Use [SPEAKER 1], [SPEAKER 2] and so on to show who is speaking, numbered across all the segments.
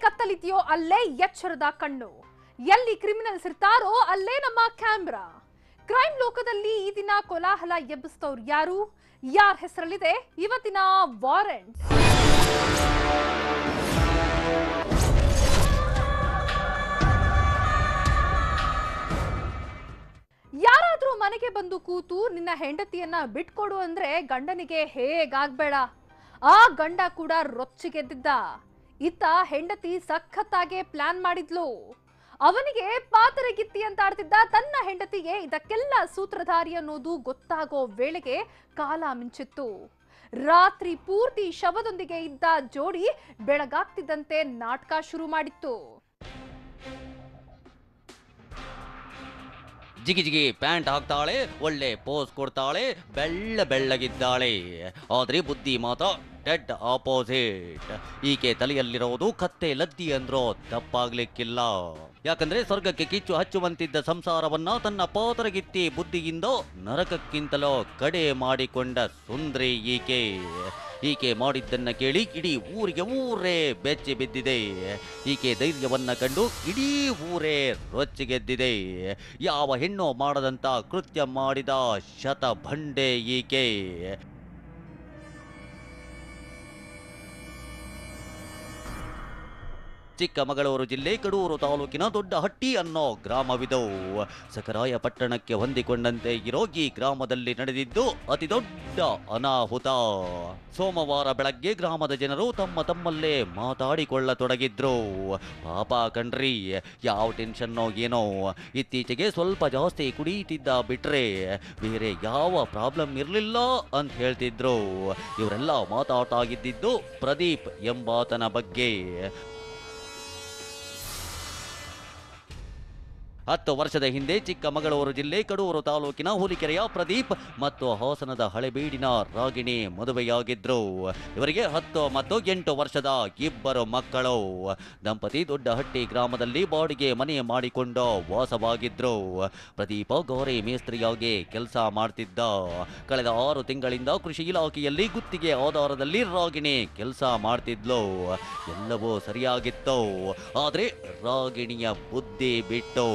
[SPEAKER 1] ಕತ್ತಲಿದೆಯೋ ಅಲ್ಲೇ ಎಚ್ಚರದ ಕಣ್ಣು ಎಲ್ಲಿ ಕ್ರಿಮಿನಲ್ಸ್ ಇರ್ತಾರೋ ಅಲ್ಲೇ ನಮ್ಮ ಕ್ಯಾಮ್ರಾ ಕ್ರೈಮ್ ಲೋಕದಲ್ಲಿ ಈ ದಿನ ಕೋಲಾಹಲ ಎಬ್ಬಿಸ್ತವ್ರು ಯಾರು ಯಾರ ಹೆಸರಲ್ಲಿದೆ ಇವತ್ತಿನ ವಾರೆಂಟ್ ಯಾರಾದ್ರೂ ಮನೆಗೆ ಬಂದು ಕೂತು ನಿನ್ನ ಹೆಂಡತಿಯನ್ನ ಬಿಟ್ಕೊಡು ಅಂದ್ರೆ ಗಂಡನಿಗೆ ಹೇಗಾಗ್ಬೇಡ ಆ ಗಂಡ ಕೂಡ ರೊಚ್ಚಿಗೆದ್ದಿದ್ದ ಇತ್ತ ಹೆಂಡತಿ ಸಖತ್ತಾಗೆ ಪ್ಲಾನ್ ಮಾಡಿದ್ಲು ಅವನಿಗೆ ಪಾತರಗಿತ್ತಿ ಅಂತ ಆಡ್ತಿದ್ದ ತನ್ನ ಹೆಂಡತಿಗೆ ಇದಕ್ಕೆಲ್ಲ ಸೂತ್ರಧಾರಿ ಅನ್ನೋದು ಗೊತ್ತಾಗೋ ವೇಳೆಗೆ ಕಾಲ ಮಿಂಚಿತ್ತು ರಾತ್ರಿ ಪೂರ್ತಿ ಶವದೊಂದಿಗೆ ಇದ್ದ ಜೋಡಿ ಬೆಳಗಾಗ್ತಿದ್ದಂತೆ ನಾಟಕ ಶುರು ಮಾಡಿತ್ತು
[SPEAKER 2] ಜಿಗಿ ಜಿಗಿ ಪ್ಯಾಂಟ್ ಹಾಕ್ತಾಳೆ ಒಳ್ಳೆ ಪೋಸ್ ಕೊಡ್ತಾಳೆ ಬೆಳ್ಳ ಬೆಳ್ಳಗಿದ್ದಾಳೆ ಆದ್ರೆ ಬುದ್ಧಿ ಮಾತ್ರ ಡೆಡ್ ಆಪೋಸಿಟ್ ಈಕೆ ತಲೆಯಲ್ಲಿರೋದು ಕತ್ತೆ ಲದ್ದಿ ಅಂದ್ರೋ ತಪ್ಪಾಗ್ಲಿಕ್ಕಿಲ್ಲ ಯಾಕಂದ್ರೆ ಸ್ವರ್ಗಕ್ಕೆ ಕಿಚ್ಚು ಹಚ್ಚುವಂತಿದ್ದ ಸಂಸಾರವನ್ನ ತನ್ನ ಪಾತರಗಿತ್ತಿ ಬುದ್ಧಿಯಿಂದ ನರಕಕ್ಕಿಂತಲೋ ಕಡೆ ಮಾಡಿಕೊಂಡ ಸುಂದ್ರಿ ಈಕೆ ಈಕೆ ಮಾಡಿದ್ದನ್ನ ಕೇಳಿ ಇಡೀ ಊರಿಗೆ ಊರೇ ಬೆಚ್ಚಿ ಬಿದ್ದಿದೆ ಈಕೆ ಧೈರ್ಯವನ್ನ ಕಂಡು ಇಡೀ ಊರೇ ರೊಚ್ಚಿಗೆದ್ದಿದೆ ಯಾವ ಹೆಣ್ಣು ಮಾಡದಂತ ಕೃತ್ಯ ಮಾಡಿದ ಶತಭಂಡೆ ಈಕೆ ಚಿಕ್ಕಮಗಳೂರು ಜಿಲ್ಲೆ ಕಡೂರು ತಾಲೂಕಿನ ದೊಡ್ಡ ಹಟ್ಟಿ ಅನ್ನೋ ಗ್ರಾಮವಿದು ಸಕರಾಯ ಪಟ್ಟಣಕ್ಕೆ ಹೊಂದಿಕೊಂಡಂತೆ ಇರೋ ಈ ಗ್ರಾಮದಲ್ಲಿ ನಡೆದಿದ್ದು ಅತಿ ದೊಡ್ಡ ಅನಾಹುತ ಸೋಮವಾರ ಬೆಳಗ್ಗೆ ಗ್ರಾಮದ ಜನರು ತಮ್ಮ ತಮ್ಮಲ್ಲೇ ಮಾತಾಡಿಕೊಳ್ಳತೊಡಗಿದ್ರು ಪಾಪ ಕಣ್ರಿ ಯಾವ ಟೆನ್ಷನ್ನೋ ಏನೋ ಇತ್ತೀಚೆಗೆ ಸ್ವಲ್ಪ ಜಾಸ್ತಿ ಕುಡಿಯುತ್ತಿದ್ದ ಬಿಟ್ರೆ ಬೇರೆ ಯಾವ ಪ್ರಾಬ್ಲಮ್ ಇರಲಿಲ್ಲ ಅಂತ ಹೇಳ್ತಿದ್ರು ಇವರೆಲ್ಲ ಮಾತಾಡ್ತಾ ಇದ್ದಿದ್ದು ಪ್ರದೀಪ್ ಎಂಬಾತನ ಬಗ್ಗೆ ಹತ್ತು ವರ್ಷದ ಹಿಂದೆ ಚಿಕ್ಕಮಗಳೂರು ಜಿಲ್ಲೆ ಕಡೂರು ತಾಲೂಕಿನ ಹುಲಿಕೆರೆಯ ಪ್ರದೀಪ್ ಮತ್ತು ಹಾಸನದ ಹಳೆಬೀಡಿನ ರಾಗಿಣಿ ಮದುವೆಯಾಗಿದ್ರು ಇವರಿಗೆ ಹತ್ತು ಮತ್ತು ಎಂಟು ವರ್ಷದ ಇಬ್ಬರು ಮಕ್ಕಳು ದಂಪತಿ ದೊಡ್ಡಹಟ್ಟಿ ಗ್ರಾಮದಲ್ಲಿ ಬಾಡಿಗೆ ಮನೆ ಮಾಡಿಕೊಂಡು ವಾಸವಾಗಿದ್ರು ಪ್ರದೀಪ ಗೋರೆ ಮೇಸ್ತ್ರಿಯಾಗಿ ಕೆಲಸ ಮಾಡ್ತಿದ್ದ ಕಳೆದ ಆರು ತಿಂಗಳಿಂದ ಕೃಷಿ ಇಲಾಖೆಯಲ್ಲಿ ಗುತ್ತಿಗೆ ಆಧಾರದಲ್ಲಿ ರಾಗಿಣಿ ಕೆಲಸ ಮಾಡ್ತಿದ್ಲು ಎಲ್ಲವೂ ಸರಿಯಾಗಿತ್ತು ಆದ್ರೆ ರಾಗಿಣಿಯ ಬುದ್ಧಿ ಬಿಟ್ಟು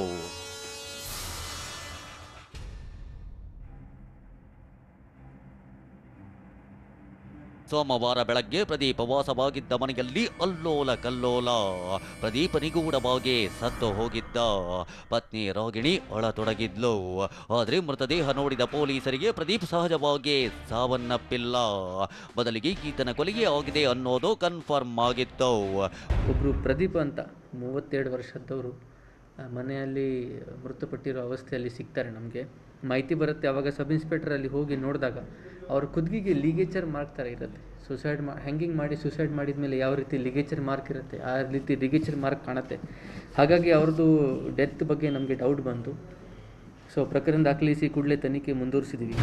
[SPEAKER 2] ಸೋಮವಾರ ಬೆಳಗ್ಗೆ ಪ್ರದೀಪ ವಾಸವಾಗಿದ್ದ ಮನೆಯಲ್ಲಿ ಅಲ್ಲೋಲ ಕಲ್ಲೋಲ ಪ್ರದೀಪ ನಿಗೂಢವಾಗಿ ಸತ್ತು ಹೋಗಿದ್ದ ಪತ್ನಿ ರಾಗಿಣಿ ಅಳತೊಡಗಿದ್ಲು ಆದ್ರೆ ಮೃತದೇಹ ನೋಡಿದ ಪೊಲೀಸರಿಗೆ ಪ್ರದೀಪ್ ಸಹಜವಾಗಿ ಸಾವನ್ನಪ್ಪಿಲ್ಲ ಬದಲಿಗೆ ಈತನ ಕೊಲೆಗೆ ಆಗಿದೆ ಅನ್ನೋದು ಕನ್ಫರ್ಮ್ ಆಗಿತ್ತು
[SPEAKER 3] ಒಬ್ಬರು ಪ್ರದೀಪ್ ಅಂತ ಮೂವತ್ತೆರಡು ವರ್ಷದವರು ಆ, ಮನೆಯಲ್ಲಿ ಮೃತಪಟ್ಟಿರೋ ಅವಸ್ಥೆಯಲ್ಲಿ ಸಿಗ್ತಾರೆ ನಮಗೆ ಮಾಹಿತಿ ಬರುತ್ತೆ ಅವಾಗ ಸಬ್ ಇನ್ಸ್ಪೆಕ್ಟರ್ ಅಲ್ಲಿ ಹೋಗಿ ನೋಡಿದಾಗ ಅವ್ರ ಕುದ್ಗಿಗೆ ಲಿಗೇಚರ್ ಮಾರ್ಕ್ ಥರ ಇರುತ್ತೆ ಸುಸೈಡ್ ಮಾ ಹ್ಯಾಂಗಿಂಗ್ ಮಾಡಿ ಸುಸೈಡ್ ಮಾಡಿದ ಮೇಲೆ ಯಾವ ರೀತಿ ಲಿಗೇಚರ್ ಮಾರ್ಕ್ ಇರುತ್ತೆ ಆ ರೀತಿ ಲಿಗೇಚರ್ ಮಾರ್ಕ್ ಕಾಣುತ್ತೆ ಹಾಗಾಗಿ ಅವ್ರದ್ದು ಡೆತ್ ಬಗ್ಗೆ ನಮಗೆ ಡೌಟ್ ಬಂತು ಸೊ ಪ್ರಕರಣ ದಾಖಲಿಸಿ ಕೂಡಲೇ ತನಿಖೆ ಮುಂದುವರಿಸಿದ್ವಿ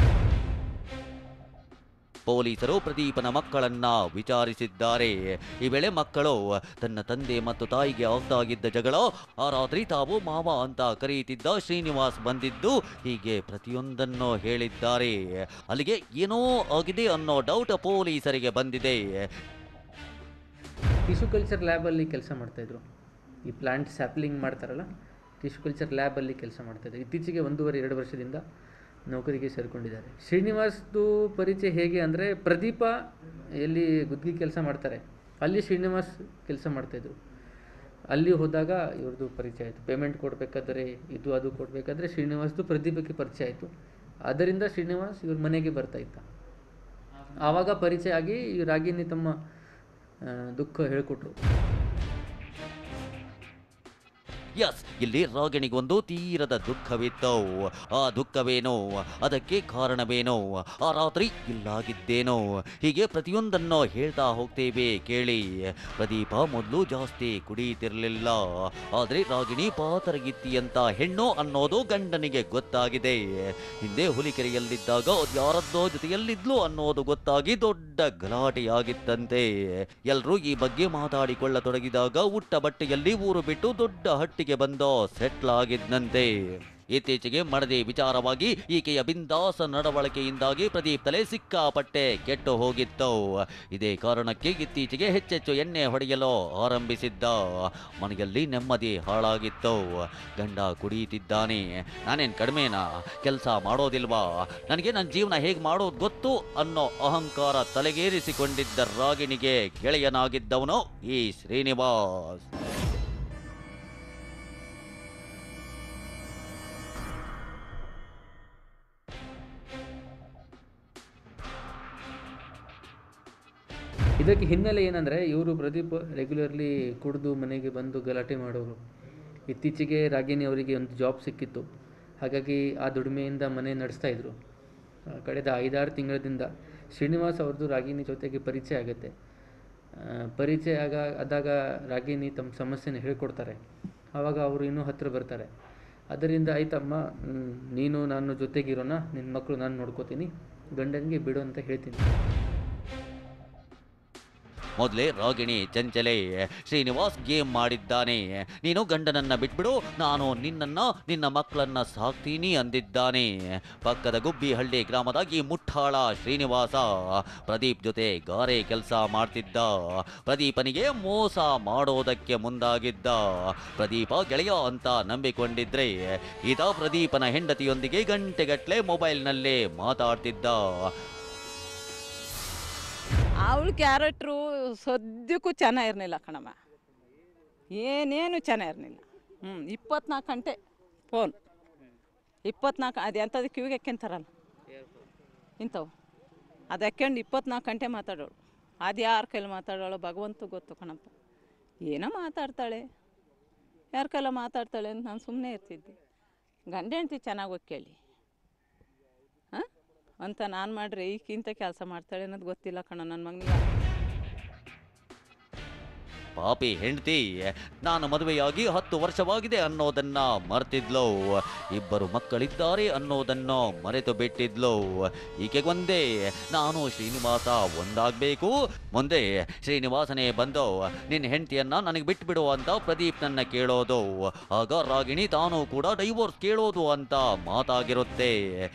[SPEAKER 2] ಪೊಲೀಸರು ಪ್ರದೀಪನ ಮಕ್ಕಳನ್ನ ವಿಚಾರಿಸಿದ್ದಾರೆ ಈ ವೇಳೆ ಮಕ್ಕಳು ತನ್ನ ತಂದೆ ಮತ್ತು ತಾಯಿಗೆ ಆಗ್ತಾ ಇದ್ದ ಜಗಳ ಆ ರಾತ್ರಿ ತಾವು ಮಾವ ಅಂತ ಕರೆಯುತ್ತಿದ್ದ ಶ್ರೀನಿವಾಸ್ ಬಂದಿದ್ದು ಹೀಗೆ ಪ್ರತಿಯೊಂದನ್ನು ಹೇಳಿದ್ದಾರೆ ಅಲ್ಲಿಗೆ ಏನೋ ಆಗಿದೆ ಅನ್ನೋ ಡೌಟ್ ಪೊಲೀಸರಿಗೆ ಬಂದಿದೆ
[SPEAKER 3] ಟಿಶ್ಯೂ ಕಲ್ಚರ್ ಲ್ಯಾಬಲ್ಲಿ ಕೆಲಸ ಮಾಡ್ತಾಯಿದ್ರು ಈ ಪ್ಲಾಂಟ್ ಸ್ಯಾಪ್ಲಿಂಗ್ ಮಾಡ್ತಾರಲ್ಲ ಟಿಶ್ಯೂ ಕಲ್ಚರ್ ಲ್ಯಾಬಲ್ಲಿ ಕೆಲಸ ಮಾಡ್ತಾಯಿದ್ರು ಇತ್ತೀಚೆಗೆ ಒಂದೂವರೆ ಎರಡು ವರ್ಷದಿಂದ ನೌಕರಿಗೆ ಸೇರಿಕೊಂಡಿದ್ದಾರೆ ಶ್ರೀನಿವಾಸ್ದು ಪರಿಚಯ ಹೇಗೆ ಅಂದರೆ ಪ್ರದೀಪ ಎಲ್ಲಿ ಗುದ್ಗಿ ಕೆಲಸ ಮಾಡ್ತಾರೆ ಅಲ್ಲಿ ಶ್ರೀನಿವಾಸ್ ಕೆಲಸ ಮಾಡ್ತಾಯಿದ್ರು ಅಲ್ಲಿ ಹೋದಾಗ ಇವ್ರದ್ದು ಪರಿಚಯ ಆಯಿತು ಪೇಮೆಂಟ್ ಕೊಡಬೇಕಾದ್ರೆ ಇದು ಅದು ಕೊಡಬೇಕಾದ್ರೆ ಶ್ರೀನಿವಾಸ್ದು ಪ್ರದೀಪಕ್ಕೆ ಪರಿಚಯ ಆಯಿತು ಅದರಿಂದ ಶ್ರೀನಿವಾಸ್ ಇವ್ರ ಮನೆಗೆ ಬರ್ತಾ ಇದ್ದ ಆವಾಗ ಪರಿಚಯ ಆಗಿ ಈ ರಾಗಿನಿ ತಮ್ಮ ಆ, ದುಃಖ ಹೇಳಿಕೊಟ್ರು
[SPEAKER 2] ಎಸ್ ಇಲ್ಲಿ ರಾಗಿಣಿಗೊಂದು ತೀರದ ದುಃಖವಿತ್ತು ಆ ದುಃಖವೇನೋ ಅದಕ್ಕೆ ಕಾರಣವೇನೋ ಆ ರಾತ್ರಿ ಇಲ್ಲಾಗಿದ್ದೇನೋ ಹೀಗೆ ಪ್ರತಿಯೊಂದನ್ನು ಹೇಳ್ತಾ ಹೋಗ್ತೇವೆ ಕೇಳಿ ಪ್ರದೀಪ ಮೊದಲು ಜಾಸ್ತಿ ಕುಡಿಯುತ್ತಿರಲಿಲ್ಲ ಆದ್ರೆ ರಾಗಿಣಿ ಪಾತರಗಿತ್ತಿ ಅಂತ ಹೆಣ್ಣು ಅನ್ನೋದು ಗಂಡನಿಗೆ ಗೊತ್ತಾಗಿದೆ ಹಿಂದೆ ಹುಲಿಕೆರೆಯಲ್ಲಿದ್ದಾಗ ಅದ್ ಯಾರದ್ದೋ ಜೊತೆಯಲ್ಲಿದ್ಲು ಅನ್ನೋದು ಗೊತ್ತಾಗಿ ದೊಡ್ಡ ಗಲಾಟೆಯಾಗಿತ್ತಂತೆ ಎಲ್ರೂ ಈ ಬಗ್ಗೆ ಮಾತಾಡಿಕೊಳ್ಳತೊಡಗಿದಾಗ ಉಟ್ಟ ಬಟ್ಟೆಯಲ್ಲಿ ಊರು ಬಿಟ್ಟು ದೊಡ್ಡ ಹಟ್ಟಿಗೆ ಸಿಟಿಗೆ ಬಂದು ಸೆಟ್ಲ್ ಆಗಿದ್ನಂತೆ ಇತ್ತೀಚೆಗೆ ಮಡದಿ ವಿಚಾರವಾಗಿ ಈಕೆಯ ಬಿಂದಾಸ ನಡವಳಿಕೆಯಿಂದಾಗಿ ಪ್ರದೀಪ್ ತಲೆ ಸಿಕ್ಕಾಪಟ್ಟೆ ಕೆಟ್ಟು ಹೋಗಿತ್ತು ಇದೇ ಕಾರಣಕ್ಕೆ ಇತ್ತೀಚೆಗೆ ಹೆಚ್ಚೆಚ್ಚು ಎಣ್ಣೆ ಹೊಡೆಯಲು ಆರಂಭಿಸಿದ್ದ ಮನೆಯಲ್ಲಿ ನೆಮ್ಮದಿ ಹಾಳಾಗಿತ್ತು ಗಂಡ ಕುಡಿಯುತ್ತಿದ್ದಾನೆ ನಾನೇನ್ ಕಡಿಮೆನಾ ಕೆಲಸ ಮಾಡೋದಿಲ್ವಾ ನನಗೆ ನನ್ನ ಜೀವನ ಹೇಗೆ ಮಾಡೋದು ಗೊತ್ತು ಅನ್ನೋ ಅಹಂಕಾರ ತಲೆಗೇರಿಸಿಕೊಂಡಿದ್ದ ರಾಗಿಣಿಗೆ ಗೆಳೆಯನಾಗಿದ್ದವನು ಈ ಶ್ರೀನಿವಾಸ್
[SPEAKER 3] ಇದಕ್ಕೆ ಹಿನ್ನೆಲೆ ಏನಂದರೆ ಇವರು ಪ್ರದೀಪ್ ರೆಗ್ಯುಲರ್ಲಿ ಕುಡಿದು ಮನೆಗೆ ಬಂದು ಗಲಾಟೆ ಮಾಡೋರು ಇತ್ತೀಚೆಗೆ ರಾಗಿಣಿ ಅವರಿಗೆ ಒಂದು ಜಾಬ್ ಸಿಕ್ಕಿತ್ತು ಹಾಗಾಗಿ ಆ ದುಡಿಮೆಯಿಂದ ಮನೆ ನಡೆಸ್ತಾ ಇದ್ರು ಆ, ಕಳೆದ ಐದಾರು ತಿಂಗಳಿಂದ ಶ್ರೀನಿವಾಸ್ ಅವ್ರದ್ದು ರಾಗಿಣಿ ಜೊತೆಗೆ ಪರಿಚಯ ಆಗುತ್ತೆ ಆ, ಪರಿಚಯ ಆಗ ಆದಾಗ ರಾಗಿಣಿ ತಮ್ಮ ಸಮಸ್ಯೆನ ಹೇಳ್ಕೊಡ್ತಾರೆ ಆವಾಗ ಅವರು ಇನ್ನೂ ಹತ್ತಿರ ಬರ್ತಾರೆ ಅದರಿಂದ ಆಯ್ತಮ್ಮ ಹ್ಮ್, ನೀನು ನಾನು ಜೊತೆಗಿರೋಣ ನಿನ್ನ ಮಕ್ಕಳು ನಾನು ನೋಡ್ಕೋತೀನಿ ಗಂಡನಿಗೆ ಬಿಡು ಅಂತ ಹೇಳ್ತೀನಿ
[SPEAKER 2] ಮೊದಲೇ ರಾಗಿಣಿ ಚಂಚಲೆ ಶ್ರೀನಿವಾಸ್ ಗೇಮ್ ಮಾಡಿದ್ದಾನೆ ನೀನು ಗಂಡನನ್ನ ಬಿಟ್ಬಿಡು ನಾನು ನಿನ್ನನ್ನ ನಿನ್ನ ಮಕ್ಕಳನ್ನ ಸಾಕ್ತೀನಿ ಅಂದಿದ್ದಾನೆ ಪಕ್ಕದ ಗುಬ್ಬಿಹಳ್ಳಿ ಗ್ರಾಮದ ಈ ಮುಠಾಳ ಶ್ರೀನಿವಾಸ ಪ್ರದೀಪ್ ಜೊತೆ ಗಾರೆ ಕೆಲಸ ಮಾಡ್ತಿದ್ದ ಪ್ರದೀಪನಿಗೆ ಮೋಸ ಮಾಡೋದಕ್ಕೆ ಮುಂದಾಗಿದ್ದ ಪ್ರದೀಪ ಗೆಳೆಯ ಅಂತ ನಂಬಿಕೊಂಡಿದ್ರೆ ಈತ ಪ್ರದೀಪನ ಹೆಂಡತಿಯೊಂದಿಗೆ ಗಂಟೆಗಟ್ಟಲೆ ಮೊಬೈಲ್ನಲ್ಲೇ ಮಾತಾಡ್ತಿದ್ದ
[SPEAKER 4] ಅವಳ ಕ್ಯಾರೆಕ್ಟ್ರು ಸದ್ಯಕ್ಕೂ ಚೆನ್ನಾಗಿರ್ಲಿಲ್ಲ ಕಣಮ್ಮ ಏನೇನು ಚೆನ್ನಾಗಿರ್ಲಿಲ್ಲ ಹ್ಞೂ ಇಪ್ಪತ್ನಾಲ್ಕು ಗಂಟೆ ಫೋನ್ ಇಪ್ಪತ್ನಾಲ್ಕು ಅದು ಎಂಥದ್ದು ಕಿವಿಗೆ ಹಾಕ್ಯಂತಾರಲ್ಲ ಇಂಥವು ಅದು ಹಾಕ್ಯಂಡು ಇಪ್ಪತ್ನಾಲ್ಕು ಗಂಟೆ ಮಾತಾಡೋಳು ಅದು ಯಾರ ಕೈಲಿ ಮಾತಾಡೋಳು ಭಗವಂತ ಗೊತ್ತು ಕಣಪ್ಪ ಏನೋ ಮಾತಾಡ್ತಾಳೆ ಯಾರ ಕೈಲ ಮಾತಾಡ್ತಾಳೆ ಅಂತ ನಾನು ಸುಮ್ಮನೆ ಇರ್ತಿದ್ದೆ ಗಂಡ ಹೆಂಡ್ತಿ ಚೆನ್ನಾಗಿ ಹೋಗಿ ಕೇಳಿ ಹಾಂ ಅಂತ ನಾನು ಮಾಡ್ರೆ ಈಗಿಂತ ಕೆಲಸ ಮಾಡ್ತಾಳೆ ಅನ್ನೋದು ಗೊತ್ತಿಲ್ಲ ಕಣ ನನ್ನ ಮಗನಿಗೆ
[SPEAKER 2] ಪಾಪಿ ಹೆಂಡತಿ ನಾನು ಮದುವೆಯಾಗಿ ಹತ್ತು ವರ್ಷವಾಗಿದೆ ಅನ್ನೋದನ್ನ ಮರ್ತಿದ್ಲು ಇಬ್ಬರು ಮಕ್ಕಳಿದ್ದಾರೆ ಅನ್ನೋದನ್ನು ಮರೆತು ಬಿಟ್ಟಿದ್ಲು ಈಕೆಗೊಂದೇ ನಾನು ಶ್ರೀನಿವಾಸ ಒಂದಾಗಬೇಕು ಮುಂದೆ ಶ್ರೀನಿವಾಸನೇ ಬಂದು ನಿನ್ನ ಹೆಂಡತಿಯನ್ನ ನನಗೆ ಬಿಟ್ಬಿಡು ಅಂತ ಪ್ರದೀಪ್ ನನ್ನ ಕೇಳೋದು ಆಗ ರಾಗಿಣಿ ತಾನು ಕೂಡ ಡೈವೋರ್ಸ್ ಕೇಳೋದು ಅಂತ ಮಾತಾಗಿರುತ್ತೆ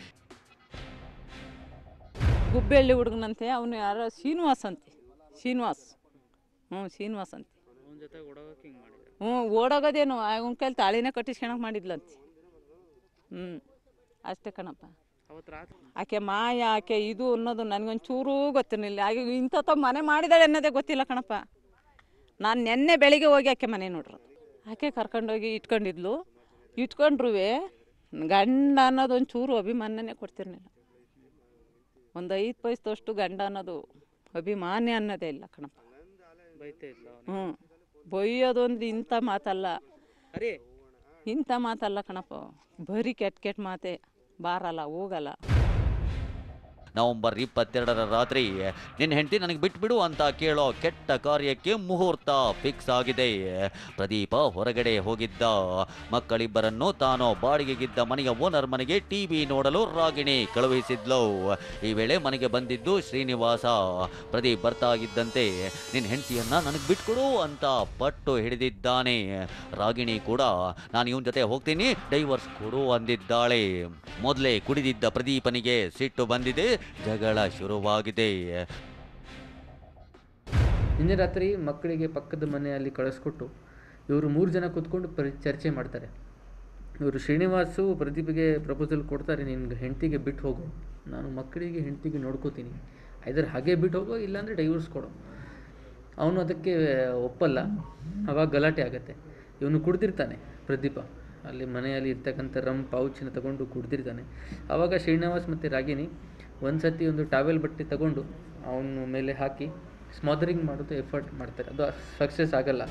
[SPEAKER 4] ಗುಬ್ಬೆಳ್ಳಿ ಹುಡುಗನಂತೆ ಅವನು ಯಾರೋ ಶ್ರೀನಿವಾಸ್ ಅಂತೆ ಶ್ರೀನಿವಾಸ್ ಹ್ಞೂ ಶ್ರೀನಿವಾಸ್ ಅಂತೆ ಹ್ಞೂ ಓಡೋಗೋದೇನು ಅವನ ಕೈಲಿ ತಾಳಿನೇ ಕಟ್ಟಿಸ್ಕೊಳಕ್ ಮಾಡಿದ್ಲಂತೆ ಹ್ಞೂ ಅಷ್ಟೇ ಕಣಪ್ಪ ಆಕೆ ಮಾಯ ಆಕೆ ಇದು ಅನ್ನೋದು ನನಗೊಂಚೂರೂ ಗೊತ್ತಿರಲಿಲ್ಲ ಆಕೆ ಇಂಥ ಮನೆ ಮಾಡಿದಾಳೆ ಅನ್ನೋದೇ ಗೊತ್ತಿಲ್ಲ ಕಣಪ್ಪ ನಾನು ನೆನ್ನೆ ಬೆಳಿಗ್ಗೆ ಹೋಗಿ ಆಕೆ ಮನೆ ನೋಡ್ರು ಆಕೆ ಕರ್ಕೊಂಡೋಗಿ ಇಟ್ಕೊಂಡಿದ್ಲು ಇಟ್ಕೊಂಡ್ರೂ ಗಂಡ ಅನ್ನೋದು ಒಂಚೂರು ಅಭಿಮಾನನೇ ಕೊಡ್ತಿರ್ಲಿಲ್ಲ ಒಂದು ಐದು ಪೈಸದಷ್ಟು ಗಂಡ ಅನ್ನೋದು ಅಭಿಮಾನ್ಯ ಅನ್ನೋದೇ ಇಲ್ಲ ಕಣಪ್ಪ ಹ್ಞೂ ಬೈಯೋದೊಂದು ಇಂಥ ಮಾತಲ್ಲ ಇಂಥ ಮಾತಲ್ಲ ಕಣಪ್ಪ ಬರೀ ಕೆಟ್ಟ ಕೆಟ್ಟ ಮಾತೆ ಬಾರಲ್ಲ ಹೋಗಲ್ಲ
[SPEAKER 2] ನವೆಂಬರ್ ಇಪ್ಪತ್ತೆರಡರ ರಾತ್ರಿ ನಿನ್ನ ಹೆಂಡತಿ ನನಗೆ ಬಿಟ್ಬಿಡು ಅಂತ ಕೇಳೋ ಕೆಟ್ಟ ಕಾರ್ಯಕ್ಕೆ ಮುಹೂರ್ತ ಫಿಕ್ಸ್ ಆಗಿದೆ ಪ್ರದೀಪ ಹೊರಗಡೆ ಹೋಗಿದ್ದ ಮಕ್ಕಳಿಬ್ಬರನ್ನು ತಾನು ಬಾಡಿಗೆಗಿದ್ದ ಮನೆಯ ಓನರ್ ಮನೆಗೆ ಟಿವಿ ನೋಡಲು ರಾಗಿಣಿ ಕಳುಹಿಸಿದ್ಲು ಈ ವೇಳೆ ಮನೆಗೆ ಬಂದಿದ್ದು ಶ್ರೀನಿವಾಸ ಪ್ರದೀಪ್ ಬರ್ತಾ ಇದ್ದಂತೆ ನಿನ್ನ ಹೆಂಡತಿಯನ್ನ ನನಗೆ ಬಿಟ್ಕೊಡು ಅಂತ ಪಟ್ಟು ಹಿಡಿದಿದ್ದಾನೆ ರಾಗಿಣಿ ಕೂಡ ನಾನು ಇವನ್ ಜೊತೆ ಹೋಗ್ತೀನಿ ಡೈವರ್ಸ್ ಕೊಡು ಅಂದಿದ್ದಾಳೆ ಮೊದಲೇ ಕುಡಿದಿದ್ದ ಪ್ರದೀಪನಿಗೆ ಸಿಟ್ಟು ಬಂದಿದೆ ಜಗಳ ಶುರುವಾಗಿದೆ
[SPEAKER 3] ನಿನ್ನೆ ರಾತ್ರಿ ಮಕ್ಕಳಿಗೆ ಪಕ್ಕದ ಮನೆಯಲ್ಲಿ ಕಳಿಸ್ಕೊಟ್ಟು ಇವರು ಮೂರು ಜನ ಕೂತ್ಕೊಂಡು ಪರಿ ಚರ್ಚೆ ಮಾಡ್ತಾರೆ ಇವರು ಶ್ರೀನಿವಾಸು ಪ್ರದೀಪಿಗೆ ಪ್ರಪೋಸಲ್ ಕೊಡ್ತಾರೆ ನಿನ್ಗೆ ಹೆಂಡತಿಗೆ ಬಿಟ್ಟು ಹೋಗು ನಾನು ಮಕ್ಕಳಿಗೆ ಹೆಂಡತಿಗೆ ನೋಡ್ಕೋತೀನಿ ಐದರ್ ಹಾಗೆ ಬಿಟ್ಟು ಹೋಗೋ ಇಲ್ಲಾಂದರೆ ಡೈವರ್ಸ್ ಕೊಡು ಅವನು ಅದಕ್ಕೆ ಒಪ್ಪಲ್ಲ ಅವಾಗ ಗಲಾಟೆ ಆಗುತ್ತೆ ಇವನು ಕುಡ್ದಿರ್ತಾನೆ ಪ್ರದೀಪ ಅಲ್ಲಿ ಮನೆಯಲ್ಲಿ ಇರ್ತಕ್ಕಂಥ ರಮ್ ಪೌಚಿನ ತಗೊಂಡು ಕುಡ್ದಿರ್ತಾನೆ ಆವಾಗ ಶ್ರೀನಿವಾಸ್ ಮತ್ತು ರಾಗಿಣಿ ಒಂದು ಸತಿ ಒಂದು ಟಾವೆಲ್ ಬಟ್ಟೆ ತಗೊಂಡು ಅವನ ಮೇಲೆ ಹಾಕಿ ಸ್ಮಾದರಿಂಗ್ ಮಾಡೋದು ಎಫರ್ಟ್ ಮಾಡ್ತಾರೆ ಅದು ಸಕ್ಸಸ್ ಆಗಲ್ಲ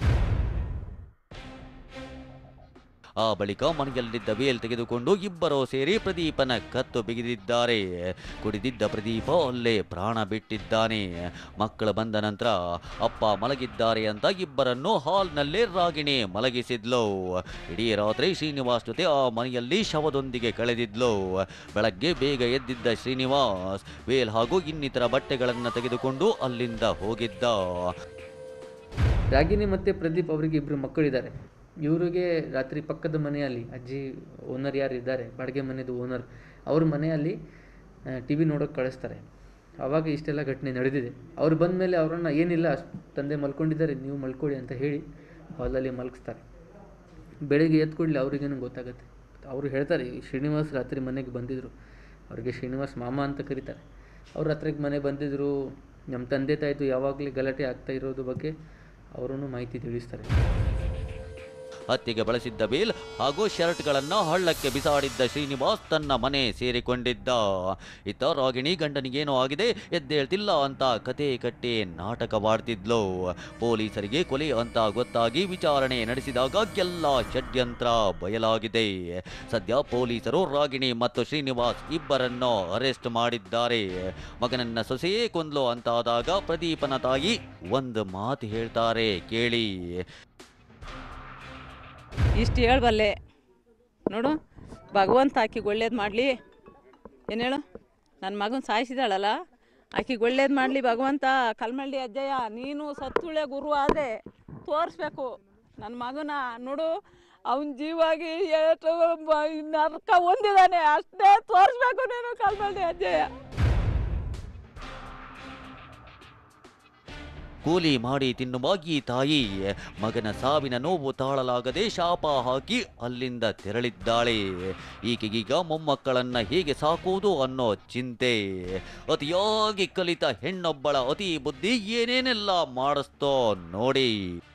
[SPEAKER 2] ಆ ಬಳಿಕ ಮನೆಯಲ್ಲಿದ್ದ ವೇಲ್ ತೆಗೆದುಕೊಂಡು ಇಬ್ಬರು ಸೇರಿ ಪ್ರದೀಪನ ಕತ್ತು ಬಿಗಿದಿದ್ದಾರೆ ಕುಡಿದಿದ್ದ ಪ್ರದೀಪ ಅಲ್ಲೇ ಪ್ರಾಣ ಬಿಟ್ಟಿದ್ದಾನೆ ಮಕ್ಕಳು ಬಂದ ನಂತರ ಅಪ್ಪ ಮಲಗಿದ್ದಾರೆ ಅಂತ ಇಬ್ಬರನ್ನು ಹಾಲ್ನಲ್ಲೇ ರಾಗಿಣಿ ಮಲಗಿಸಿದ್ಲು ಇಡೀ ರಾತ್ರಿ ಶ್ರೀನಿವಾಸ್ ಜೊತೆ ಆ ಮನೆಯಲ್ಲಿ ಶವದೊಂದಿಗೆ ಕಳೆದಿದ್ಲು ಬೆಳಗ್ಗೆ ಬೇಗ ಎದ್ದಿದ್ದ ಶ್ರೀನಿವಾಸ್ ವೇಲ್ ಹಾಗೂ ಇನ್ನಿತರ ಬಟ್ಟೆಗಳನ್ನು ತೆಗೆದುಕೊಂಡು ಅಲ್ಲಿಂದ ಹೋಗಿದ್ದ
[SPEAKER 3] ರಾಗಿಣಿ ಮತ್ತು ಪ್ರದೀಪ್ ಅವರಿಗೆ ಇಬ್ಬರು ಮಕ್ಕಳಿದ್ದಾರೆ ಇವರಿಗೆ ರಾತ್ರಿ ಪಕ್ಕದ ಮನೆಯಲ್ಲಿ ಅಜ್ಜಿ ಓನರ್ ಯಾರು ಇದ್ದಾರೆ ಬಾಡಿಗೆ ಮನೆದು ಓನರ್ ಅವ್ರ ಮನೆಯಲ್ಲಿ ಟಿ ವಿ ನೋಡೋಕೆ ಕಳಿಸ್ತಾರೆ ಆವಾಗ ಇಷ್ಟೆಲ್ಲ ಘಟನೆ ನಡೆದಿದೆ ಅವ್ರು ಬಂದ ಮೇಲೆ ಅವರನ್ನು ಏನಿಲ್ಲ ಅಷ್ಟ್ ತಂದೆ ಮಲ್ಕೊಂಡಿದ್ದಾರೆ ನೀವು ಮಲ್ಕೊಳ್ಳಿ ಅಂತ ಹೇಳಿ ಹಾಲಲ್ಲಿ ಮಲಗಿಸ್ತಾರೆ ಬೆಳಿಗ್ಗೆ ಎದ್ದು ಕೂಡಲೇ ಅವ್ರಿಗೇನು ಗೊತ್ತಾಗುತ್ತೆ ಅವರು ಹೇಳ್ತಾರೆ ಈ ಶ್ರೀನಿವಾಸ್ ರಾತ್ರಿ ಮನೆಗೆ ಬಂದಿದ್ದರು ಅವ್ರಿಗೆ ಶ್ರೀನಿವಾಸ್ ಮಾಮ ಅಂತ ಕರೀತಾರೆ ಅವ್ರು ರಾತ್ರಿಗೆ ಮನೆ ಬಂದಿದ್ದರು ನಮ್ಮ ತಂದೆ ತಾಯಿದು ಯಾವಾಗಲೂ ಗಲಾಟೆ ಆಗ್ತಾ ಇರೋದು ಬಗ್ಗೆ ಅವರೂ ಮಾಹಿತಿ ತಿಳಿಸ್ತಾರೆ
[SPEAKER 2] ಹತ್ಯೆಗೆ ಬಳಸಿದ್ದ ಬೇಲ್ ಹಾಗೂ ಶರ್ಟ್ಗಳನ್ನ ಹಳ್ಳಕ್ಕೆ ಬಿಸಾಡಿದ್ದ ಶ್ರೀನಿವಾಸ್ ತನ್ನ ಮನೆ ಸೇರಿಕೊಂಡಿದ್ದ ಇತ್ತ ರಾಗಿಣಿ ಗಂಡನಿಗೇನೋ ಆಗಿದೆ ಎದ್ದೇಳ್ತಿಲ್ಲ ಅಂತ ಕತೆ ಕಟ್ಟಿ ನಾಟಕವಾಡ್ತಿದ್ಲು ಪೊಲೀಸರಿಗೆ ಕೊಲೆ ಅಂತ ಗೊತ್ತಾಗಿ ವಿಚಾರಣೆ ನಡೆಸಿದಾಗ ಎಲ್ಲ ಷಡ್ಯಂತ್ರ ಬಯಲಾಗಿದೆ ಸದ್ಯ ಪೊಲೀಸರು ರಾಗಿಣಿ ಮತ್ತು ಶ್ರೀನಿವಾಸ್ ಇಬ್ಬರನ್ನು ಅರೆಸ್ಟ್ ಮಾಡಿದ್ದಾರೆ ಮಗನನ್ನ ಸೊಸೆಯೇ ಕೊಂದ್ಲು ಅಂತಾದಾಗ ಪ್ರದೀಪನ ತಾಯಿ ಒಂದು ಮಾತು ಹೇಳ್ತಾರೆ ಕೇಳಿ
[SPEAKER 4] ಇಷ್ಟು ಹೇಳ್ಬಲ್ಲೆ ನೋಡು ಭಗವಂತ ಆಕಿಗೆ ಒಳ್ಳೇದು ಮಾಡಲಿ ಏನು ಹೇಳು ನನ್ನ ಮಗನ ಸಾಯಿಸಿದಾಳಲ್ಲ ಆಕಿಗೆ ಒಳ್ಳೇದು ಮಾಡಲಿ ಭಗವಂತ ಕಲ್ಮಳ್ಳಿ ಅಜ್ಜಯ್ಯ ನೀನು ಸತ್ತುಳೆ ಗುರು ಆದೆ ತೋರಿಸ್ಬೇಕು ನನ್ನ ಮಗನ ನೋಡು ಅವನ ಜೀವಾಗಿ ಎಷ್ಟು ಮ- ನರಕ ಹೊಂದಿದ್ದಾನೆ ಅಷ್ಟೇ ತೋರಿಸ್ಬೇಕು ನೀನು ಕಲ್ಮಳ್ಳಿ ಅಜ್ಜಯ್ಯ
[SPEAKER 2] ಕೂಲಿ ಮಾಡಿ ತಿನ್ನುವ ಈ ತಾಯಿ ಮಗನ ಸಾವಿನ ನೋವು ತಾಳಲಾಗದೆ ಶಾಪ ಹಾಕಿ ಅಲ್ಲಿಂದ ತೆರಳಿದ್ದಾಳೆ ಈಕೆಗೀಗ ಮೊಮ್ಮಕ್ಕಳನ್ನ ಹೇಗೆ ಸಾಕುವುದು ಅನ್ನೋ ಚಿಂತೆ ಅತಿಯಾಗಿ ಕಲಿತ ಹೆಣ್ಣೊಬ್ಬಳ ಅತಿ ಬುದ್ಧಿ ಏನೇನೆಲ್ಲ ಮಾಡಿಸ್ತೋ ನೋಡಿ